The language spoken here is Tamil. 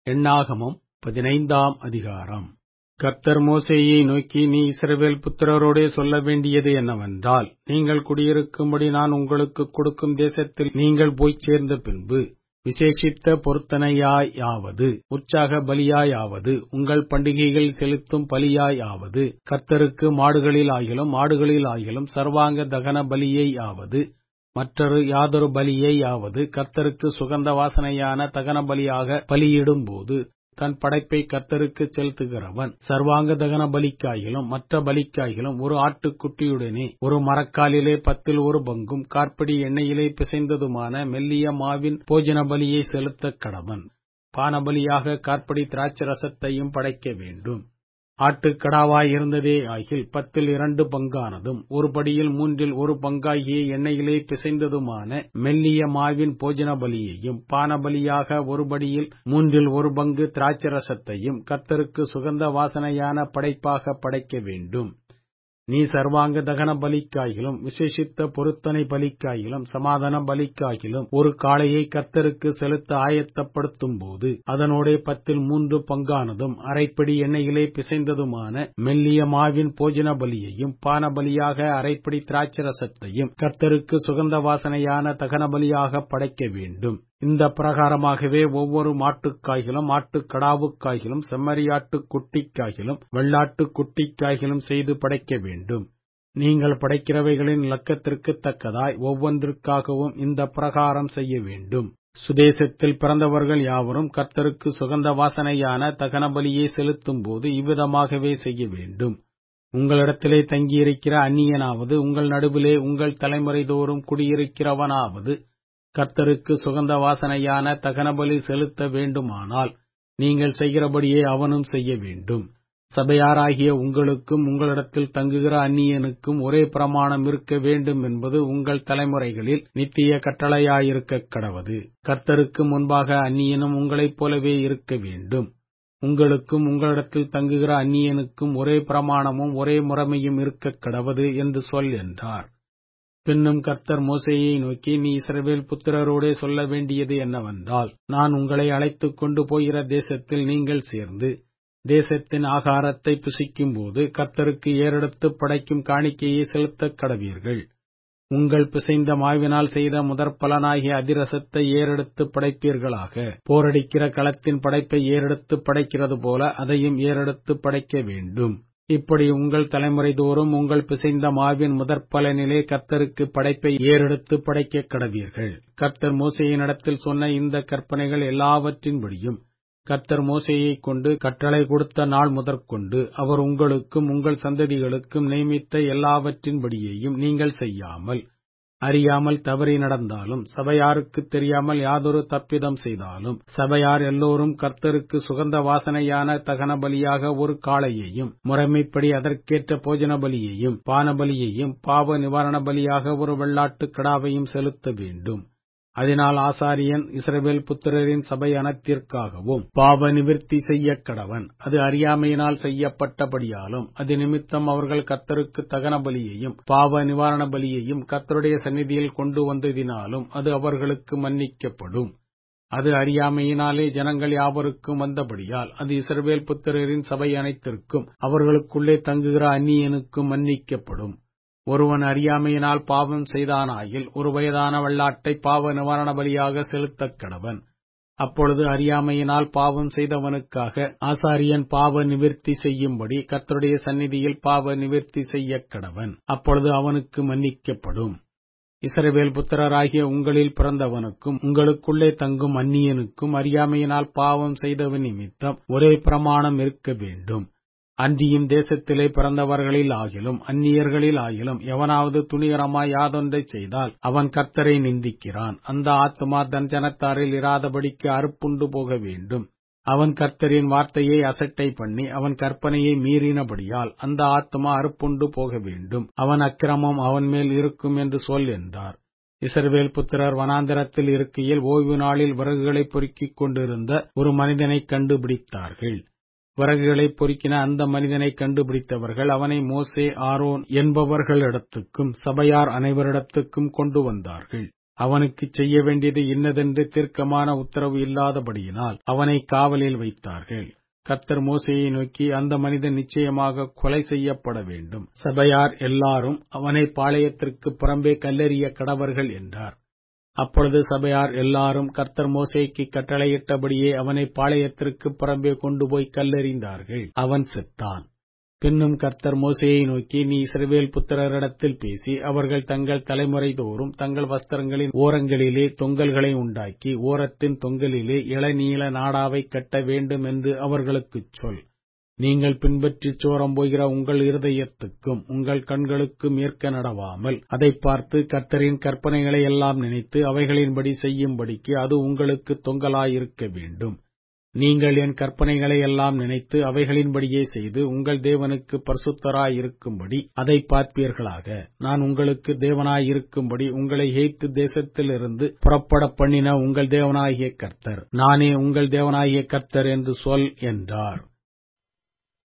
எண்ணாகமம் பதினைந்தாம் அதிகாரம் கர்த்தர் மோசேயை நோக்கி நீ இஸ்ரவேல் புத்திரரோடே சொல்ல வேண்டியது என்னவென்றால் நீங்கள் குடியிருக்கும்படி நான் உங்களுக்கு கொடுக்கும் தேசத்தில் நீங்கள் போய்ச் சேர்ந்த பின்பு விசேஷித்த பொருத்தனையாயாவது உற்சாக பலியாயாவது உங்கள் பண்டிகைகள் செலுத்தும் பலியாயாவது கர்த்தருக்கு மாடுகளில் ஆகிலும் மாடுகளில் ஆகிலும் சர்வாங்க தகன பலியையாவது மற்றொரு யாதொரு பலியையாவது கர்த்தருக்கு சுகந்த வாசனையான தகன பலியாக பலியிடும்போது தன் படைப்பை கர்த்தருக்கு செலுத்துகிறவன் சர்வாங்க தகன பலிக்காயிலும் மற்ற பலிக்காயிலும் ஒரு ஆட்டுக்குட்டியுடனே ஒரு மரக்காலிலே பத்தில் ஒரு பங்கும் கார்ப்படி எண்ணெயிலே பிசைந்ததுமான மெல்லிய மாவின் போஜன பலியை செலுத்தக் கடவன் பானபலியாக கார்ப்படி திராட்சரசத்தையும் படைக்க வேண்டும் ஆட்டுக்கடாவாய் இருந்ததே ஆகில் பத்தில் இரண்டு பங்கானதும் ஒரு படியில் மூன்றில் ஒரு பங்காகிய எண்ணெயிலே பிசைந்ததுமான மெல்லிய மாவின் போஜன பலியையும் பானபலியாக ஒரு படியில் மூன்றில் ஒரு பங்கு திராட்சரசத்தையும் கர்த்தருக்கு சுகந்த வாசனையான படைப்பாக படைக்க வேண்டும் நீ சர்வாங்க தகன பலிக்காகிலும் விசேஷித்த பொருத்தனை பலிக்காகிலும் சமாதான பலிக்காகிலும் ஒரு காளையை கர்த்தருக்கு செலுத்த ஆயத்தப்படுத்தும் போது அதனோடே பத்தில் மூன்று பங்கானதும் அரைப்படி எண்ணெயிலே பிசைந்ததுமான மெல்லிய மாவின் போஜன பலியையும் பான பலியாக அரைப்படி திராட்சரசத்தையும் கர்த்தருக்கு சுகந்த வாசனையான தகன பலியாக படைக்க வேண்டும் இந்த பிரகாரமாகவே ஒவ்வொரு மாட்டுக்காய்களும் ஆட்டுக்கடாவுக்காய்களும் செம்மறியாட்டு குட்டிக்காய்களும் வெள்ளாட்டு குட்டிக்காய்களும் செய்து படைக்க வேண்டும் நீங்கள் படைக்கிறவைகளின் லக்கத்திற்கு தக்கதாய் ஒவ்வொன்றிற்காகவும் இந்த பிரகாரம் செய்ய வேண்டும் சுதேசத்தில் பிறந்தவர்கள் யாவரும் கர்த்தருக்கு சுகந்த வாசனையான தகன பலியை செலுத்தும் போது இவ்விதமாகவே செய்ய வேண்டும் உங்களிடத்திலே தங்கியிருக்கிற அந்நியனாவது உங்கள் நடுவிலே உங்கள் தலைமுறை தோறும் குடியிருக்கிறவனாவது கர்த்தருக்கு சுகந்த வாசனையான தகனபலி செலுத்த வேண்டுமானால் நீங்கள் செய்கிறபடியே அவனும் செய்ய வேண்டும் சபையாராகிய உங்களுக்கும் உங்களிடத்தில் தங்குகிற அந்நியனுக்கும் ஒரே பிரமாணம் இருக்க வேண்டும் என்பது உங்கள் தலைமுறைகளில் நித்திய கட்டளையாயிருக்க கடவது கர்த்தருக்கு முன்பாக அந்நியனும் உங்களைப் போலவே இருக்க வேண்டும் உங்களுக்கும் உங்களிடத்தில் தங்குகிற அந்நியனுக்கும் ஒரே பிரமாணமும் ஒரே முறைமையும் இருக்க கடவது என்று சொல் என்றார் பின்னும் கர்த்தர் மோசையை நோக்கி நீ இஸ்ரவேல் புத்திரரோடே சொல்ல வேண்டியது என்னவென்றால் நான் உங்களை அழைத்துக் கொண்டு போகிற தேசத்தில் நீங்கள் சேர்ந்து தேசத்தின் ஆகாரத்தை புசிக்கும்போது கர்த்தருக்கு ஏறெடுத்து படைக்கும் காணிக்கையை செலுத்தக் கடவீர்கள் உங்கள் பிசைந்த மாவினால் செய்த முதற்பலனாகிய அதிரசத்தை ஏறெடுத்து படைப்பீர்களாக போரடிக்கிற களத்தின் படைப்பை ஏறெடுத்து படைக்கிறது போல அதையும் ஏறெடுத்து படைக்க வேண்டும் இப்படி உங்கள் தலைமுறை தோறும் உங்கள் பிசைந்த மாவின் முதற்பலனிலே கர்த்தருக்கு படைப்பை ஏறெடுத்து படைக்க கடவீர்கள் கர்த்தர் மோசையினிடத்தில் சொன்ன இந்த கற்பனைகள் எல்லாவற்றின்படியும் கர்த்தர் மோசையை கொண்டு கட்டளை கொடுத்த நாள் முதற்கொண்டு அவர் உங்களுக்கும் உங்கள் சந்ததிகளுக்கும் நியமித்த எல்லாவற்றின்படியையும் நீங்கள் செய்யாமல் அறியாமல் தவறி நடந்தாலும் சபையாருக்கு தெரியாமல் யாதொரு தப்பிதம் செய்தாலும் சபையார் எல்லோரும் கர்த்தருக்கு சுகந்த வாசனையான தகன பலியாக ஒரு காளையையும் முறைமைப்படி அதற்கேற்ற போஜன பலியையும் பானபலியையும் பாவ நிவாரண பலியாக ஒரு வெள்ளாட்டு கடாவையும் செலுத்த வேண்டும் அதனால் ஆசாரியன் இஸ்ரவேல் புத்திரரின் சபை அனத்திற்காகவும் பாவ நிவிற்த்தி செய்ய கடவன் அது அறியாமையினால் செய்யப்பட்டபடியாலும் அது நிமித்தம் அவர்கள் கர்த்தருக்கு தகன பலியையும் பாவ நிவாரண பலியையும் கர்த்தருடைய சந்நிதியில் கொண்டு வந்ததினாலும் அது அவர்களுக்கு மன்னிக்கப்படும் அது அறியாமையினாலே ஜனங்கள் யாவருக்கும் வந்தபடியால் அது இஸ்ரவேல் புத்திரரின் சபை அனைத்திற்கும் அவர்களுக்குள்ளே தங்குகிற அந்நியனுக்கும் மன்னிக்கப்படும் ஒருவன் அறியாமையினால் பாவம் செய்தானாயில் ஒரு வயதான வெள்ளாட்டை பாவ நிவாரண பலியாக செலுத்தக் கடவன் அப்பொழுது அறியாமையினால் பாவம் செய்தவனுக்காக ஆசாரியன் பாவ நிவிற்த்தி செய்யும்படி கர்த்தருடைய சந்நிதியில் பாவ நிவிற்த்தி செய்ய கடவன் அப்பொழுது அவனுக்கு மன்னிக்கப்படும் இஸ்ரவேல் புத்திரராகிய உங்களில் பிறந்தவனுக்கும் உங்களுக்குள்ளே தங்கும் அந்நியனுக்கும் அறியாமையினால் பாவம் செய்தவன் நிமித்தம் ஒரே பிரமாணம் இருக்க வேண்டும் அன்றியும் தேசத்திலே பிறந்தவர்களில் ஆகிலும் அந்நியர்களில் ஆகிலும் எவனாவது துணிகரமாய் யாதொன்றை செய்தால் அவன் கர்த்தரை நிந்திக்கிறான் அந்த ஆத்மா தன் ஜனத்தாரில் இராதபடிக்கு அறுப்புண்டு போக வேண்டும் அவன் கர்த்தரின் வார்த்தையை அசட்டை பண்ணி அவன் கற்பனையை மீறினபடியால் அந்த ஆத்மா அறுப்புண்டு போக வேண்டும் அவன் அக்கிரமம் அவன் மேல் இருக்கும் என்று சொல் என்றார் இஸ்ரவேல் புத்திரர் வனாந்திரத்தில் இருக்கையில் ஓய்வு நாளில் விறகுகளை பொறுக்கிக் கொண்டிருந்த ஒரு மனிதனை கண்டுபிடித்தார்கள் விறகுகளை பொறுக்கின அந்த மனிதனை கண்டுபிடித்தவர்கள் அவனை மோசே ஆரோன் என்பவர்களிடத்துக்கும் சபையார் அனைவரிடத்துக்கும் கொண்டு வந்தார்கள் அவனுக்குச் செய்ய வேண்டியது இன்னதென்று தீர்க்கமான உத்தரவு இல்லாதபடியினால் அவனை காவலில் வைத்தார்கள் கர்த்தர் மோசையை நோக்கி அந்த மனிதன் நிச்சயமாக கொலை செய்யப்பட வேண்டும் சபையார் எல்லாரும் அவனை பாளையத்திற்கு புறம்பே கல்லெறிய கடவர்கள் என்றார் அப்பொழுது சபையார் எல்லாரும் கர்த்தர் மோசேக்கு கட்டளையிட்டபடியே அவனை பாளையத்திற்கு புறம்பே கொண்டு போய் கல்லெறிந்தார்கள் அவன் செத்தான் பின்னும் கர்த்தர் மோசையை நோக்கி நீ இஸ்ரவேல் புத்திரரிடத்தில் பேசி அவர்கள் தங்கள் தலைமுறை தோறும் தங்கள் வஸ்திரங்களின் ஓரங்களிலே தொங்கல்களை உண்டாக்கி ஓரத்தின் தொங்கலிலே இளநீல நாடாவை கட்ட வேண்டும் என்று அவர்களுக்குச் சொல் நீங்கள் பின்பற்றிச் சோரம் போகிற உங்கள் இருதயத்துக்கும் உங்கள் கண்களுக்கும் ஏற்க நடவாமல் அதை பார்த்து கர்த்தரின் கற்பனைகளை எல்லாம் நினைத்து அவைகளின்படி செய்யும்படிக்கு அது உங்களுக்கு தொங்கலாயிருக்க வேண்டும் நீங்கள் என் கற்பனைகளை எல்லாம் நினைத்து அவைகளின்படியே செய்து உங்கள் தேவனுக்கு பரிசுத்தராயிருக்கும்படி அதை பார்ப்பீர்களாக நான் உங்களுக்கு தேவனாயிருக்கும்படி உங்களை எய்த்து தேசத்திலிருந்து புறப்பட பண்ணின உங்கள் தேவனாகிய கர்த்தர் நானே உங்கள் தேவனாகிய கர்த்தர் என்று சொல் என்றார்